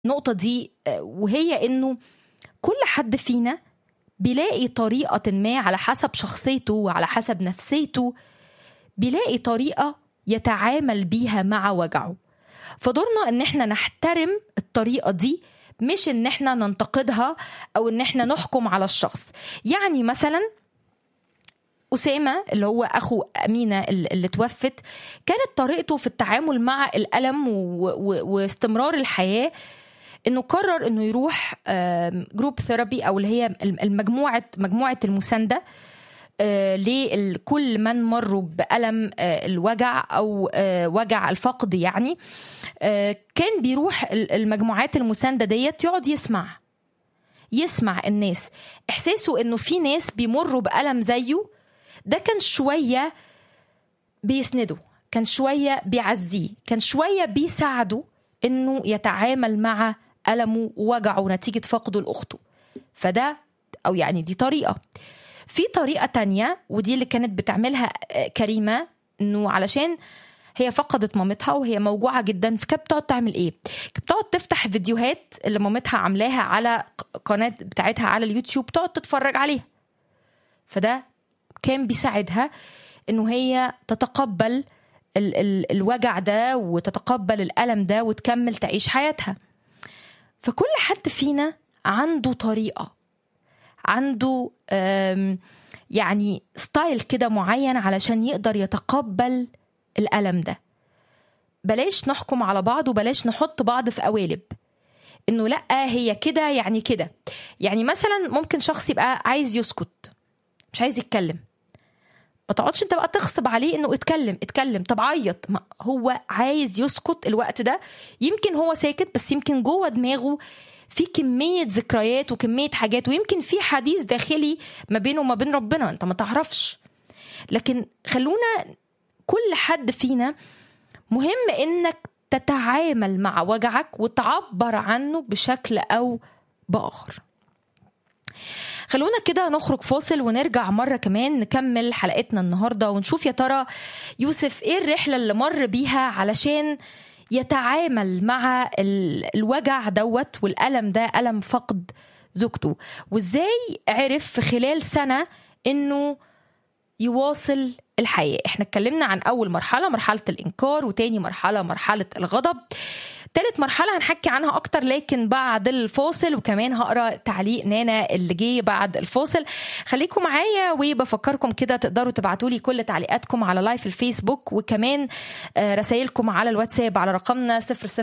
النقطة دي آه، وهي إنه كل حد فينا بيلاقي طريقة ما على حسب شخصيته وعلى حسب نفسيته بيلاقي طريقة يتعامل بيها مع وجعه فدورنا ان احنا نحترم الطريقة دي مش ان احنا ننتقدها او ان احنا نحكم على الشخص يعني مثلا أسامة اللي هو أخو أمينة اللي اللي توفت كانت طريقته في التعامل مع الألم و... و... واستمرار الحياة انه قرر انه يروح جروب ثيرابي او اللي هي المجموعه مجموعه المسانده آه، لكل من مروا بألم آه، الوجع أو آه، وجع الفقد يعني آه، كان بيروح ال- المجموعات المساندة ديت يقعد يسمع يسمع الناس إحساسه إنه في ناس بيمروا بألم زيه ده كان شوية بيسنده كان شوية بيعزيه كان شوية بيساعده إنه يتعامل مع ألمه ووجعه نتيجة فقده لأخته فده أو يعني دي طريقة في طريقة تانية ودي اللي كانت بتعملها آه، كريمة انه علشان هي فقدت مامتها وهي موجوعة جدا فكانت بتقعد تعمل ايه؟ كانت بتقعد تفتح فيديوهات اللي مامتها عاملاها على ق- قناة بتاعتها على اليوتيوب تقعد تتفرج عليها فده كان بيساعدها انه هي تتقبل ال- ال- الوجع ده وتتقبل الألم ده وتكمل تعيش حياتها فكل حد فينا عنده طريقة عنده آم، يعني ستايل كده معين علشان يقدر يتقبل الألم ده بلاش نحكم على بعض وبلاش نحط بعض في قوالب انه لا هي كده يعني كده يعني مثلا ممكن شخص يبقى عايز يسكت مش عايز يتكلم ما تقعدش انت بقى تغصب عليه انه اتكلم اتكلم طب عيط ما هو عايز يسكت الوقت ده يمكن هو ساكت بس يمكن جوه دماغه في كمية ذكريات وكمية حاجات ويمكن في حديث داخلي ما بينه وما بين ربنا انت ما تعرفش لكن خلونا كل حد فينا مهم انك تتعامل مع وجعك وتعبر عنه بشكل او باخر خلونا كده نخرج فاصل ونرجع مرة كمان نكمل حلقتنا النهاردة ونشوف يا ترى يوسف ايه الرحلة اللي مر بيها علشان يتعامل مع ال- الوجع دوت والألم ده ألم فقد زوجته وازاي عرف في خلال سنة انه يواصل الحياة احنا اتكلمنا عن أول مرحلة مرحلة الإنكار وتاني مرحلة مرحلة الغضب تالت مرحلة هنحكي عنها أكتر لكن بعد الفاصل وكمان هقرا تعليق نانا اللي جه بعد الفاصل خليكم معايا وبفكركم كده تقدروا تبعتوا لي كل تعليقاتكم على لايف الفيسبوك وكمان آه، رسائلكم على الواتساب على رقمنا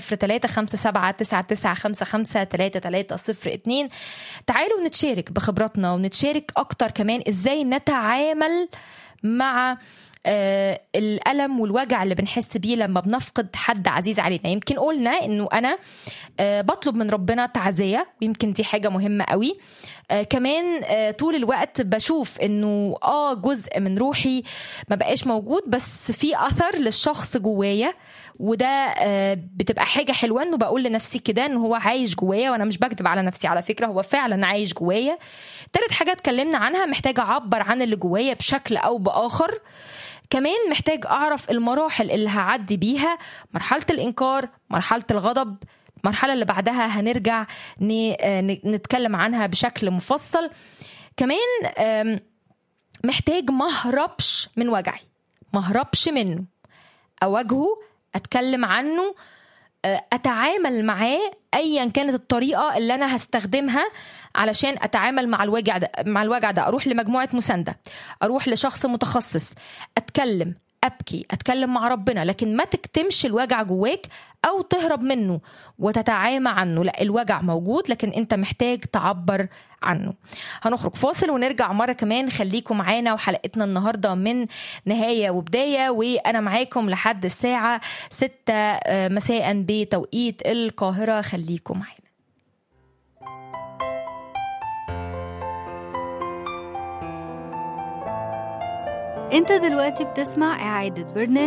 003 تعالوا نتشارك بخبراتنا ونتشارك أكتر كمان إزاي نتعامل مع آه، الألم والوجع اللي بنحس بيه لما بنفقد حد عزيز علينا يمكن قلنا إنه أنا آه، بطلب من ربنا تعزية ويمكن دي حاجة مهمة قوي آه، كمان آه، طول الوقت بشوف انه اه جزء من روحي ما بقاش موجود بس في اثر للشخص جوايا وده آه، بتبقى حاجه حلوه انه بقول لنفسي كده ان هو عايش جوايا وانا مش بكذب على نفسي على فكره هو فعلا عايش جوايا تالت حاجه اتكلمنا عنها محتاجه اعبر عن اللي جوايا بشكل او باخر كمان محتاج اعرف المراحل اللي هعدي بيها مرحله الانكار مرحله الغضب المرحله اللي بعدها هنرجع ن- آه، ن- نتكلم عنها بشكل مفصل كمان آم، محتاج ما اهربش من وجعي ما اهربش منه اواجهه اتكلم عنه آه، اتعامل معاه ايا كانت الطريقه اللي انا هستخدمها علشان اتعامل مع الوجع ده مع الوجع ده اروح لمجموعه مسانده اروح لشخص متخصص اتكلم ابكي اتكلم مع ربنا لكن ما تكتمش الوجع جواك او تهرب منه وتتعامى عنه لا الوجع موجود لكن انت محتاج تعبر عنه هنخرج فاصل ونرجع مره كمان خليكم معانا وحلقتنا النهارده من نهايه وبدايه وانا معاكم لحد الساعه 6 آه، مساء بتوقيت القاهره خليكم معانا انت دلوقتي بتسمع اعادة برنامج